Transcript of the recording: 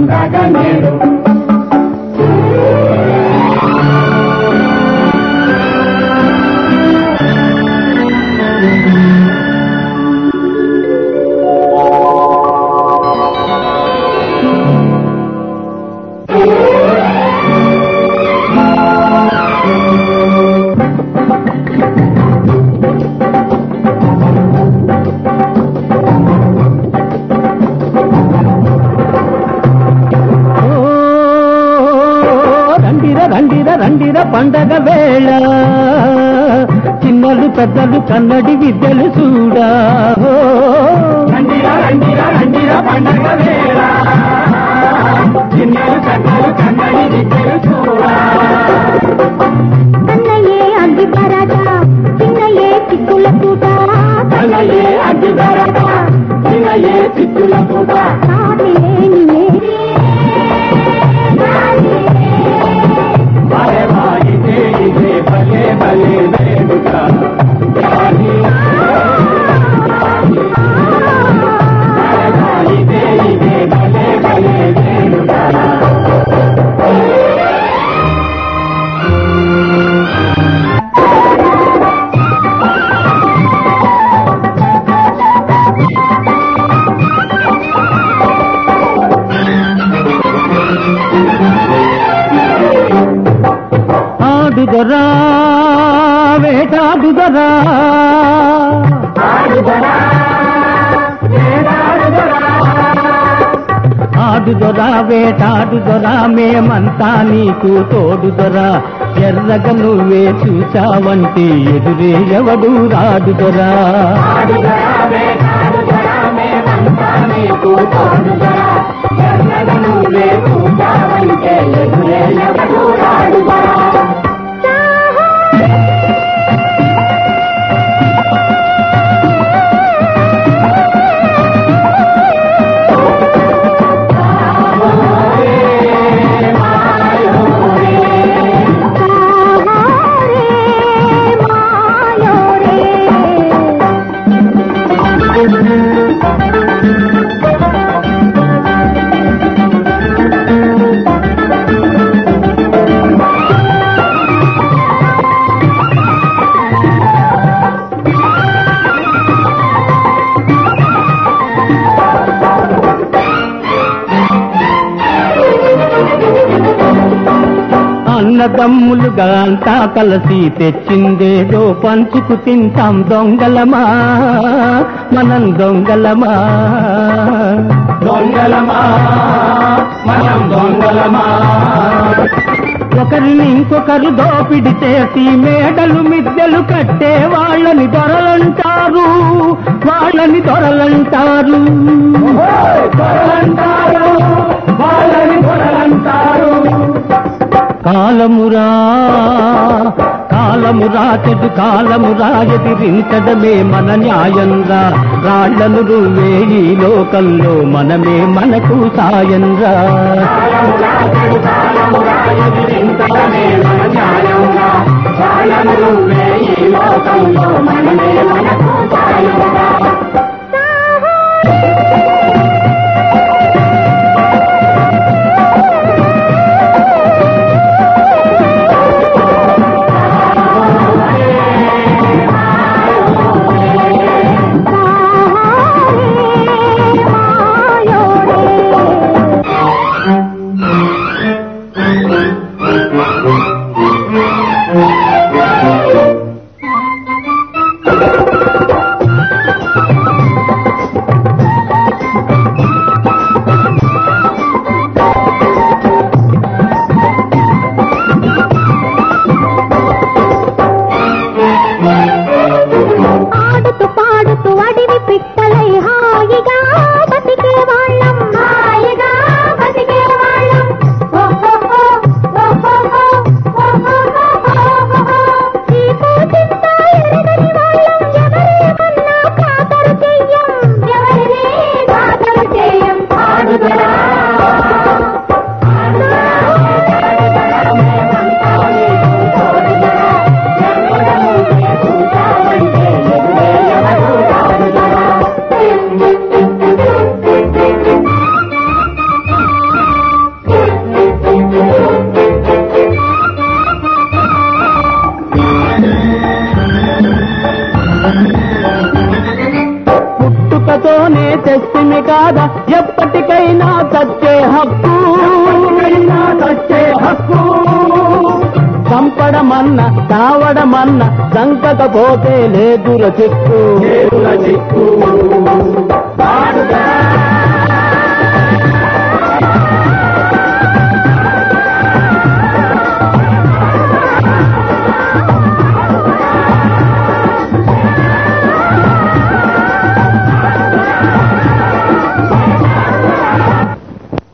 పండగ నేడు ఓ, రండిర రండిర రండిర పండగ వేళ చిన్నలు పెద్దలు కన్నడి విద్యలు చూడా ఓ, రండిరా రండిరా రండిరా పండగ వేళ చిన్నలు కన్నలు కన్నడి విద్యలు చూడా అన్నయ్యే అగ్గి పరాట చిన్నయ్యే చిక్కుల పూట కన్నయే అగ్గి ధరట చిన్నయే చిత్తుల పూట భలే వా ఇదే ఇదే భలే భలే వేడుక జాని భలే వా ఇదే ఇదే భలే భలే వేడుక ఆడుదరా వేటాడుదరా ఆడుదొరా వేటాడుదొరా మేమంతా నీకు తోడుదొరా ఎర్రగ నువ్వే చూచావంటే ఎదురే ఎవడు రాడుదొరా అన్నదమ్ములుగా అంతా కలిసి తెచ్చిందేదో పంచుకు తింటాం దొంగలమా మనం దొంగలమా దొంగలమా మనం దొంగలమా ఒకరిని ఇంకొకరు దోపిడి చేసి మేడలు మిద్దెలు కట్టే వాళ్ళని దొరలంటారు వాళ్ళని దొరలంటారు దొరలంటారు వాళ్ళని దొరలంటారు కాలమురా కాలమురా చెడు కాలమురా ఎదిరించడమే మన న్యాయంరా రాళ్లను నువ్వే ఈ లోకంలో మనమే మనకు సాయంరా ఎదిరించడమే మన న్యాయంగా వాళ్ళను నువ్వే ఈ లోకంలో మనమే మనకు సాయంగా ఆడుతూ పాడుతూ అడివి పిట్టలై హాయిగా బతికే వాళ్ళం హాయిగా బతికే వాళ్ళం ఓహోహో, ఓహోహో, కాదా ఎప్పటికైనా చచ్చే హక్కు ఎప్పటికైనా చచ్చే హక్కు చంపడమన్న కావడమన్న సంకకపోతే లేదుర చిక్కు చేరుల చిక్కు